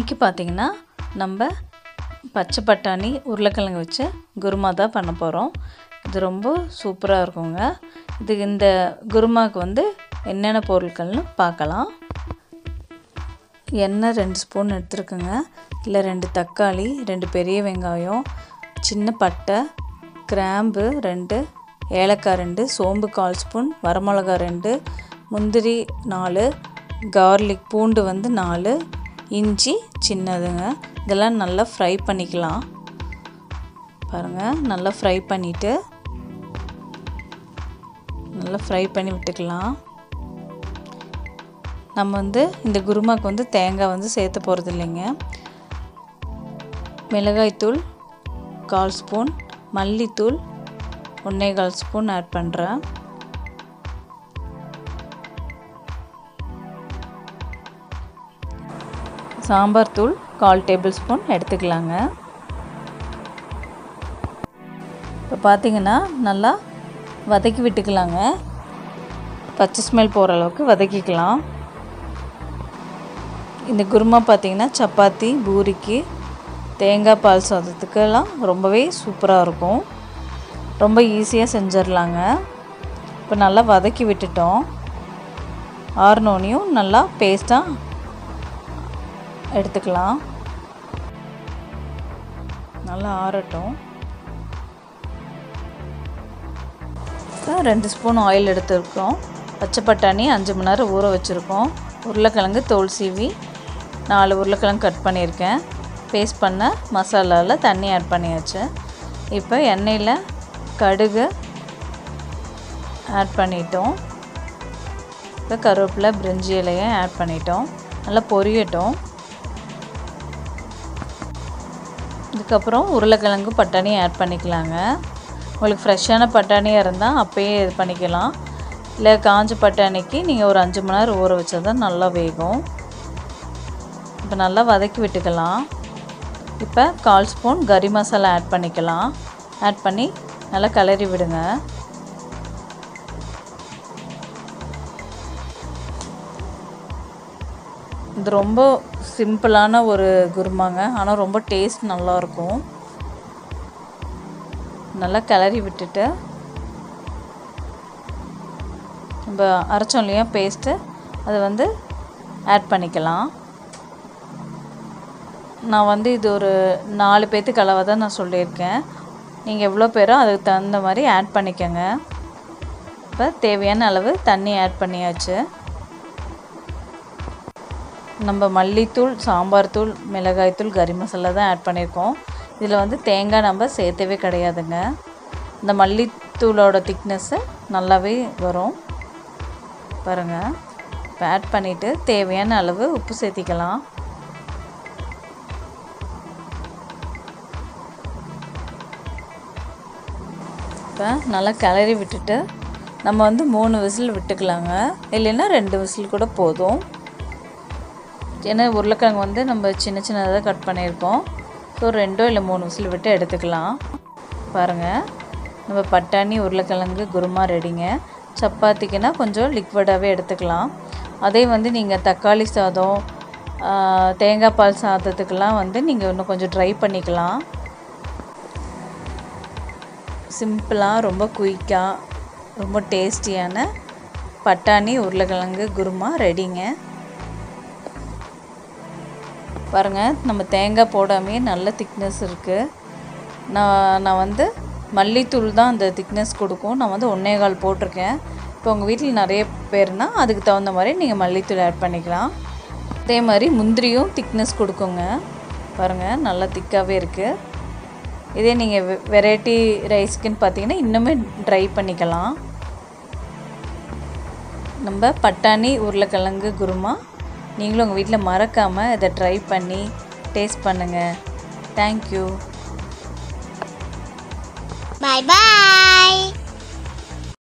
இன்றைக்கி பார்த்திங்கன்னா நம்ம பச்சை பட்டாணி உருளைக்கிழங்கு வச்சு குருமா தான் பண்ண போகிறோம் இது ரொம்ப சூப்பராக இருக்குங்க இது இந்த குருமாவுக்கு வந்து என்னென்ன பொருட்கள்னு பார்க்கலாம் எண்ணெய் ரெண்டு ஸ்பூன் எடுத்துருக்குங்க இல்லை ரெண்டு தக்காளி ரெண்டு பெரிய வெங்காயம் சின்ன பட்டை கிராம்பு ரெண்டு ஏலக்காய் ரெண்டு சோம்பு கால் ஸ்பூன் வரமிளகா ரெண்டு முந்திரி நாலு கார்லிக் பூண்டு வந்து நாலு இஞ்சி சின்னதுங்க இதெல்லாம் நல்லா ஃப்ரை பண்ணிக்கலாம் பாருங்கள் நல்லா ஃப்ரை பண்ணிவிட்டு நல்லா ஃப்ரை பண்ணி விட்டுக்கலாம் நம்ம வந்து இந்த குருமாக்கு வந்து தேங்காய் வந்து சேர்த்த போகிறது இல்லைங்க மிளகாய்த்தூள் கால் ஸ்பூன் மல்லித்தூள் ஒன்றே கால் ஸ்பூன் ஆட் பண்ணுறேன் சாம்பார் தூள் கால் டேபிள் ஸ்பூன் எடுத்துக்கலாங்க இப்போ பார்த்தீங்கன்னா நல்லா வதக்கி விட்டுக்கலாங்க பச்சை ஸ்மெல் போகிற அளவுக்கு வதக்கிக்கலாம் இந்த குருமா பார்த்திங்கன்னா சப்பாத்தி பூரிக்கு தேங்காய் பால் சாதத்துக்கெல்லாம் ரொம்பவே சூப்பராக இருக்கும் ரொம்ப ஈஸியாக செஞ்சிடலாங்க இப்போ நல்லா வதக்கி விட்டுட்டோம் ஆறுனோனையும் நல்லா பேஸ்ட்டாக எடுத்துக்கலாம் நல்லா ஆறட்டும் ரெண்டு ஸ்பூன் ஆயில் எடுத்துருக்கோம் பச்சை பட்டாணி அஞ்சு மணி நேரம் ஊற வச்சுருக்கோம் உருளைக்கிழங்கு தோல் சீவி நாலு உருளைக்கிழங்கு கட் பண்ணியிருக்கேன் பேஸ்ட் பண்ண மசாலாவில் தண்ணி ஆட் பண்ணியாச்சு இப்போ எண்ணெயில் கடுகு ஆட் பண்ணிட்டோம் இப்போ கருவேப்பிலை பிரிஞ்சி இலையும் ஆட் பண்ணிட்டோம் நல்லா பொரியட்டும் இதுக்கப்புறம் உருளைக்கிழங்கு பட்டாணி ஆட் பண்ணிக்கலாங்க உங்களுக்கு ஃப்ரெஷ்ஷான பட்டாணியாக இருந்தால் அப்போயே இது பண்ணிக்கலாம் இல்லை காஞ்ச பட்டாணிக்கு நீங்கள் ஒரு அஞ்சு மணி நேரம் ஊற வச்சா தான் நல்லா வேகும் இப்போ நல்லா வதக்கி விட்டுக்கலாம் இப்போ கால் ஸ்பூன் கறி மசாலா ஆட் பண்ணிக்கலாம் ஆட் பண்ணி நல்லா கிளறி விடுங்க இது ரொம்ப சிம்பிளான ஒரு குருமாங்க ஆனால் ரொம்ப டேஸ்ட் நல்லாயிருக்கும் நல்லா கிளறி விட்டுட்டு நம்ம அரைச்சோம் இல்லையா பேஸ்ட்டு அதை வந்து ஆட் பண்ணிக்கலாம் நான் வந்து இது ஒரு நாலு பேர்த்துக்கு அளவாக தான் நான் சொல்லியிருக்கேன் நீங்கள் எவ்வளோ பேரோ அதுக்கு தகுந்த மாதிரி ஆட் பண்ணிக்கோங்க இப்போ தேவையான அளவு தண்ணி ஆட் பண்ணியாச்சு நம்ம மல்லித்தூள் சாம்பார் தூள் மிளகாய்த்தூள் கறி மசாலா தான் ஆட் பண்ணியிருக்கோம் இதில் வந்து தேங்காய் நம்ம சேர்த்தவே கிடையாதுங்க இந்த மல்லித்தூளோட திக்னஸ்ஸு நல்லாவே வரும் பாருங்கள் இப்போ ஆட் பண்ணிவிட்டு தேவையான அளவு உப்பு சேர்த்திக்கலாம் இப்போ நல்லா கிளறி விட்டுட்டு நம்ம வந்து மூணு விசில் விட்டுக்கலாங்க இல்லைன்னா ரெண்டு விசில் கூட போதும் ஏன்னா உருளைக்கிழங்கு வந்து நம்ம சின்ன சின்னதாக கட் பண்ணியிருக்கோம் ஸோ ரெண்டோ இல்லை மூணு விசில் விட்டு எடுத்துக்கலாம் பாருங்கள் நம்ம பட்டாணி உருளைக்கிழங்கு குருமா ரெடிங்க சப்பாத்திக்குன்னா கொஞ்சம் லிக்விடாகவே எடுத்துக்கலாம் அதே வந்து நீங்கள் தக்காளி சாதம் தேங்காய் பால் சாதத்துக்கெல்லாம் வந்து நீங்கள் இன்னும் கொஞ்சம் ட்ரை பண்ணிக்கலாம் சிம்பிளாக ரொம்ப குயிக்காக ரொம்ப டேஸ்டியான பட்டாணி உருளைக்கிழங்கு குருமா ரெடிங்க பாருங்கள் நம்ம தேங்காய் போடாமே நல்ல திக்னஸ் இருக்குது நான் நான் வந்து மல்லித்தூள் தான் அந்த திக்னஸ் கொடுக்கும் நான் வந்து ஒன்றே கால் போட்டிருக்கேன் இப்போ உங்கள் வீட்டில் நிறைய பேர்னால் அதுக்கு தகுந்த மாதிரி நீங்கள் மல்லித்தூள் ஆட் பண்ணிக்கலாம் அதே மாதிரி முந்திரியும் திக்னஸ் கொடுக்குங்க பாருங்கள் நல்லா திக்காகவே இருக்குது இதே நீங்கள் வெரைட்டி ரைஸ்க்குன்னு பார்த்தீங்கன்னா இன்னுமே ட்ரை பண்ணிக்கலாம் நம்ம பட்டாணி உருளைக்கிழங்கு குருமா நீங்களும் உங்கள் வீட்டில் மறக்காமல் இதை ட்ரை பண்ணி டேஸ்ட் பண்ணுங்கள் தேங்க்யூ Bye bye.